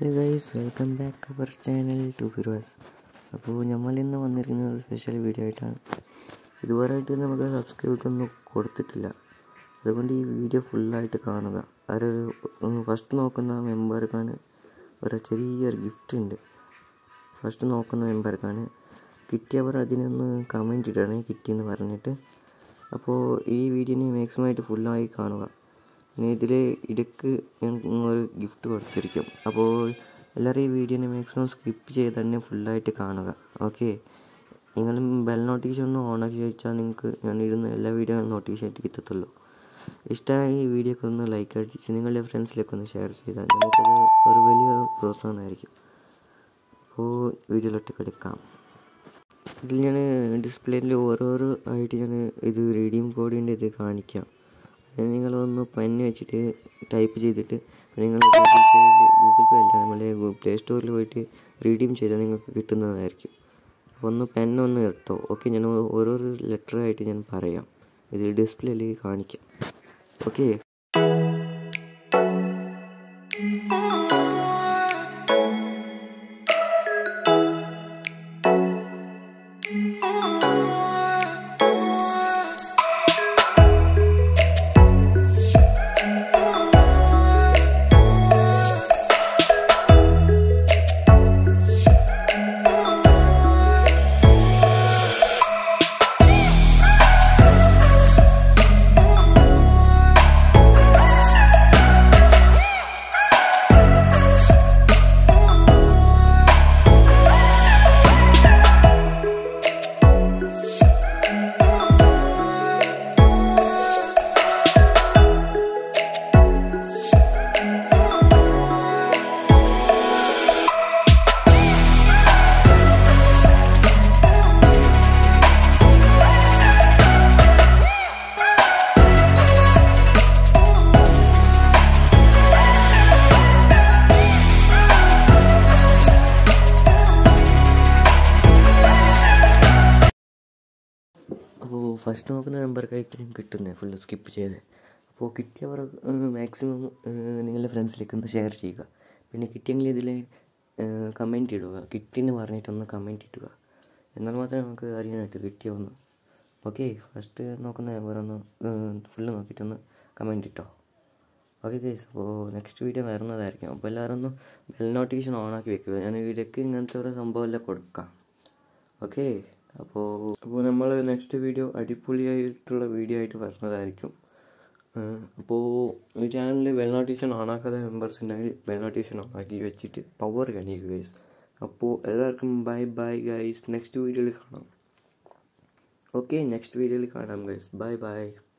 hello guys welcome back our channel to Firoz അപ്പോൾ നമ്മൾ ഇന്ന് വന്നിരിക്കുന്ന ഒരു സ്പെഷ്യൽ വീഡിയോ ആയിട്ടാണ് ഇതുവരെയായിട്ട് നമുക്ക് സബ്സ്ക്രൈബ് ഒന്നും കൊടുത്തിട്ടില്ല അതുകൊണ്ട് ഈ വീഡിയോ ഫുള്ളായിട്ട് കാണുക ഒരു ഫസ്റ്റ് നോക്കുന്ന മെമ്പർക്കാണ് ഒരു ചെറിയൊരു ഗിഫ്റ്റ് ഉണ്ട് ഫസ്റ്റ് നോക്കുന്ന മെമ്പർക്കാണ് കിട്ടിയവർ അതിനൊന്ന് കമൻറ്റ് ഇടണേ കിട്ടിയെന്ന് പറഞ്ഞിട്ട് അപ്പോൾ ഈ വീഡിയോനെ മാക്സിമം ആയിട്ട് ഫുള്ളായി കാണുക പിന്നെ ഇതിൽ ഇടയ്ക്ക് ഞാൻ ഒരു ഗിഫ്റ്റ് കൊടുത്തിരിക്കും അപ്പോൾ എല്ലാവരും ഈ വീഡിയോനെ മാക്സിമം സ്കിപ്പ് ചെയ്ത് തന്നെ ഫുള്ളായിട്ട് കാണുക ഓക്കെ നിങ്ങൾ ബെൽ നോട്ടിഫിക്കേഷൻ ഒന്ന് ഓണാക്കി വെച്ചാൽ നിങ്ങൾക്ക് ഞാൻ ഇടുന്ന എല്ലാ വീഡിയോ നോട്ടിഫിക്കേഷൻ ആയിട്ട് കിട്ടത്തുള്ളൂ ഇഷ്ടമായ ഈ വീഡിയോക്ക് ഒന്ന് ലൈക്ക് അടിച്ച് നിങ്ങളുടെ ഫ്രണ്ട്സിലേക്ക് ഒന്ന് ഷെയർ ചെയ്താൽ നമുക്കത് ഒരു വലിയൊരു പ്രോത്സാഹനമായിരിക്കും അപ്പോൾ വീഡിയോയിലോട്ട് കിടക്കാം ഇതിൽ ഞാൻ ഡിസ്പ്ലേയിൽ ഓരോരോ ആയിട്ട് ഞാൻ ഇത് റീഡിയം കോഡിൻ്റെ ഇത് കാണിക്കാം അത് നിങ്ങളൊന്ന് പെന്ന് വെച്ചിട്ട് ടൈപ്പ് ചെയ്തിട്ട് നിങ്ങൾ ഗൂഗിൾ പേയിൽ ഗൂഗിൾ പേ അല്ല നമ്മളെ പ്ലേ സ്റ്റോറിൽ പോയിട്ട് റീഡീം ചെയ്താൽ നിങ്ങൾക്ക് കിട്ടുന്നതായിരിക്കും അപ്പോൾ ഒന്ന് പെന്നൊന്ന് എടുത്തോ ഓക്കെ ഞാൻ ഓരോരോ ലെറ്ററായിട്ട് ഞാൻ പറയാം ഇതിൽ ഡിസ്പ്ലേയിൽ കാണിക്കാം ഓക്കെ അപ്പോൾ ഫസ്റ്റ് നോക്കുന്ന നമ്പർക്കായിരിക്കും കിട്ടുന്നത് ഫുള്ള് സ്കിപ്പ് ചെയ്ത് അപ്പോൾ കിട്ടിയവർ മാക്സിമം നിങ്ങളുടെ ഫ്രണ്ട്സിലേക്ക് ഒന്ന് ഷെയർ ചെയ്യുക പിന്നെ കിട്ടിയെങ്കിൽ ഇതിൽ കമൻറ്റ് ഇടുക കിട്ടിയെന്ന് പറഞ്ഞിട്ടൊന്ന് കമൻറ്റ് ഇടുക എന്നാൽ മാത്രമേ നമുക്ക് അറിയാനായിട്ട് കിട്ടിയോന്ന് ഓക്കെ ഫസ്റ്റ് നോക്കുന്ന നമ്പർ ഒന്ന് ഫുള്ള് നോക്കിയിട്ടൊന്ന് കമൻറ്റ് ഇട്ടോ ഓക്കെ ഗൈസ് അപ്പോൾ നെക്സ്റ്റ് വീഡിയോ വരുന്നതായിരിക്കും അപ്പോൾ എല്ലാവരും ഒന്ന് ബെൽ നോട്ടിഫിക്കേഷൻ ഓണാക്കി വെക്കുക ഞാൻ വീഡിയോക്ക് ഇങ്ങനത്തെ ഒരു സംഭവമെല്ലാം കൊടുക്കാം ഓക്കെ അപ്പോൾ അപ്പോൾ നമ്മൾ നെക്സ്റ്റ് വീഡിയോ അടിപൊളിയായിട്ടുള്ള വീഡിയോ ആയിട്ട് വരുന്നതായിരിക്കും അപ്പോൾ ഈ ചാനലിൽ ബെൽ നോട്ടിഫിക്കേഷൻ ഓണാക്കാത്ത മെമ്പേഴ്സ് ഉണ്ടെങ്കിൽ ബെൽ നോട്ടിഫിക്കേഷൻ ഓണാക്കി വെച്ചിട്ട് പവർ കാണിക്കുക ഗൈസ് അപ്പോൾ എല്ലാവർക്കും ബൈ ബൈ ഗൈസ് നെക്സ്റ്റ് വീഡിയോയിൽ കാണാം ഓക്കെ നെക്സ്റ്റ് വീഡിയോയിൽ കാണാം ഗൈസ് ബൈ ബൈ